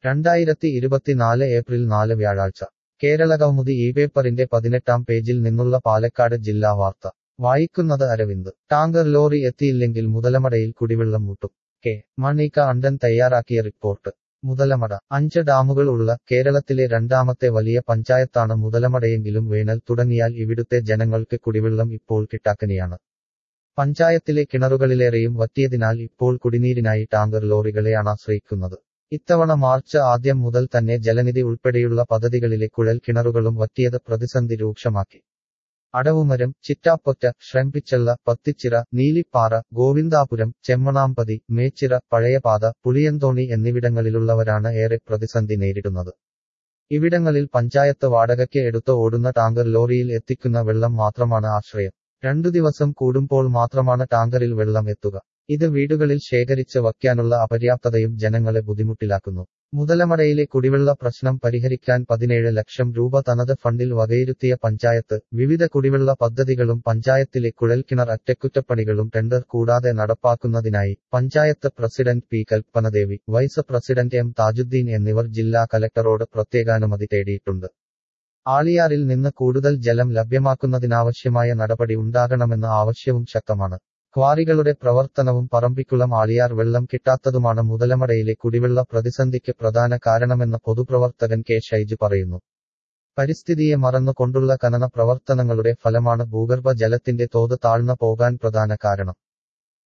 രണ്ടായിരത്തി ഇരുപത്തിനാല് ഏപ്രിൽ നാല് വ്യാഴാഴ്ച കേരളകൗമുദി ഈ പേപ്പറിന്റെ പതിനെട്ടാം പേജിൽ നിന്നുള്ള പാലക്കാട് ജില്ലാ വാർത്ത വായിക്കുന്നത് അരവിന്ദ് ടാങ്കർ ലോറി എത്തിയില്ലെങ്കിൽ മുതലമടയിൽ കുടിവെള്ളം മുട്ടും കെ മണിക അണ്ടൻ തയ്യാറാക്കിയ റിപ്പോർട്ട് മുതലമട അഞ്ച് ഡാമുകൾ ഉള്ള കേരളത്തിലെ രണ്ടാമത്തെ വലിയ പഞ്ചായത്താണ് മുതലമടയെങ്കിലും വേനൽ തുടങ്ങിയാൽ ഇവിടുത്തെ ജനങ്ങൾക്ക് കുടിവെള്ളം ഇപ്പോൾ കിട്ടാക്കനിയാണ് പഞ്ചായത്തിലെ കിണറുകളിലേറെയും വറ്റിയതിനാൽ ഇപ്പോൾ കുടിനീരിനായി ടാങ്കർ ലോറികളെയാണ് ആശ്രയിക്കുന്നത് ഇത്തവണ മാർച്ച് ആദ്യം മുതൽ തന്നെ ജലനിധി ഉൾപ്പെടെയുള്ള പദ്ധതികളിലെ കുഴൽ കിണറുകളും വറ്റിയത് പ്രതിസന്ധി രൂക്ഷമാക്കി അടവുമരം ചിറ്റാപ്പൊറ്റ ശ്രംപിച്ചള്ള പത്തിച്ചിറ നീലിപ്പാറ ഗോവിന്ദാപുരം ചെമ്മണാമ്പതി മേച്ചിറ പഴയപാത പുളിയന്തോണി എന്നിവിടങ്ങളിലുള്ളവരാണ് ഏറെ പ്രതിസന്ധി നേരിടുന്നത് ഇവിടങ്ങളിൽ പഞ്ചായത്ത് വാടകയ്ക്ക് എടുത്ത് ഓടുന്ന ടാങ്കർ ലോറിയിൽ എത്തിക്കുന്ന വെള്ളം മാത്രമാണ് ആശ്രയം രണ്ടു ദിവസം കൂടുമ്പോൾ മാത്രമാണ് ടാങ്കറിൽ വെള്ളം എത്തുക ഇത് വീടുകളിൽ ശേഖരിച്ച് വയ്ക്കാനുള്ള അപര്യാപ്തതയും ജനങ്ങളെ ബുദ്ധിമുട്ടിലാക്കുന്നു മുതലമടയിലെ കുടിവെള്ള പ്രശ്നം പരിഹരിക്കാൻ പതിനേഴ് ലക്ഷം രൂപ തനത് ഫണ്ടിൽ വകയിരുത്തിയ പഞ്ചായത്ത് വിവിധ കുടിവെള്ള പദ്ധതികളും പഞ്ചായത്തിലെ കുഴൽക്കിണർ അറ്റകുറ്റപ്പണികളും ടെൻഡർ കൂടാതെ നടപ്പാക്കുന്നതിനായി panchayat president P Kalpanadevi vice president M Thajudheen എന്നിവർ ജില്ലാ കലക്ടറോട് പ്രത്യേകാനുമതി തേടിയിട്ടുണ്ട് ആളിയാറിൽ നിന്ന് കൂടുതൽ ജലം ലഭ്യമാക്കുന്നതിനാവശ്യമായ നടപടി ഉണ്ടാകണമെന്ന ആവശ്യവും ശക്തമാണ് ക്വാറികളുടെ പ്രവർത്തനവും പറമ്പിക്കുളം ആളിയാർ വെള്ളം കിട്ടാത്തതുമാണ് മുതലമടയിലെ കുടിവെള്ള പ്രതിസന്ധിക്ക് പ്രധാന കാരണമെന്ന് പൊതുപ്രവർത്തകൻ കെ ഷൈജു പറയുന്നു പരിസ്ഥിതിയെ മറന്നുകൊണ്ടുള്ള ഖനന പ്രവർത്തനങ്ങളുടെ ഫലമാണ് ഭൂഗർഭ ജലത്തിന്റെ തോത് താഴ്ന്നു പോകാൻ പ്രധാന കാരണം